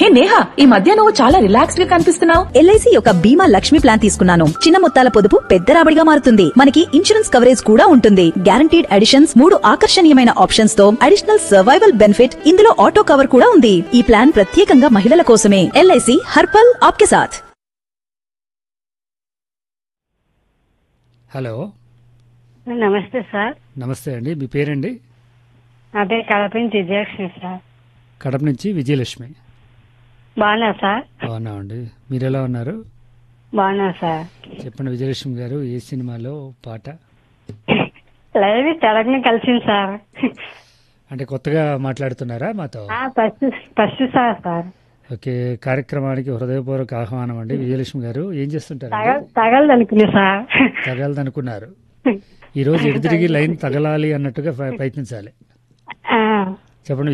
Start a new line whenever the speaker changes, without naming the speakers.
హే నేహా ఈ మధ్య నువ్వు చాలా రిలాక్స్డ్ గా కనిపిస్తున్నావు
ఎల్ఐసి యొక్క బీమా లక్ష్మి ప్లాన్ తీసుకున్నాను చిన్న మొత్తాల పొదుపు పెద్ద రాబడిగా మారుతుంది మనకి ఇన్సూరెన్స్ కవరేజ్ కూడా ఉంటుంది గ్యారంటీడ్ అడిషన్స్ మూడు ఆకర్షణీయమైన ఆప్షన్స్ తో అడిషనల్ సర్వైవల్ బెనిఫిట్ ఇందులో ఆటో కవర్ కూడా ఉంది ఈ ప్లాన్ ప్రత్యేకంగా మహిళల కోసమే ఎల్ఐసి హర్పల్ ఆప్కే సాథ్
హలో
నమస్తే సార్
నమస్తే అండి మీ పేరండి
అదే కడప నుంచి విజయలక్ష్మి సార్
కడప నుంచి విజయలక్ష్మి
బాగున్నా సార్
బాగున్నామండి మీరు ఎలా ఉన్నారు
బాగున్నా సార్
చెప్పండి విజయలక్ష్మి గారు ఏ సినిమాలో పాట
లైవ్ తెలంగాణ కలిసింది సార్
అంటే కొత్తగా మాట్లాడుతున్నారా మాతో
ఆ, first first sir sir
okay కార్యక్రమానికి హృదయపూర్వక ఆహ్వానం అండి విజయలక్ష్మి గారు ఏం చేస్తుంటారు
తగ తగలదు అనుకున్నా సార్
తగలదనుకున్నారు ఈ రోజు ఎడు తిరిగి లైన్ తగలాలి అన్నట్టుగా ప్ర- ప్రయత్నించాలి
ఆ,
చెప్పండి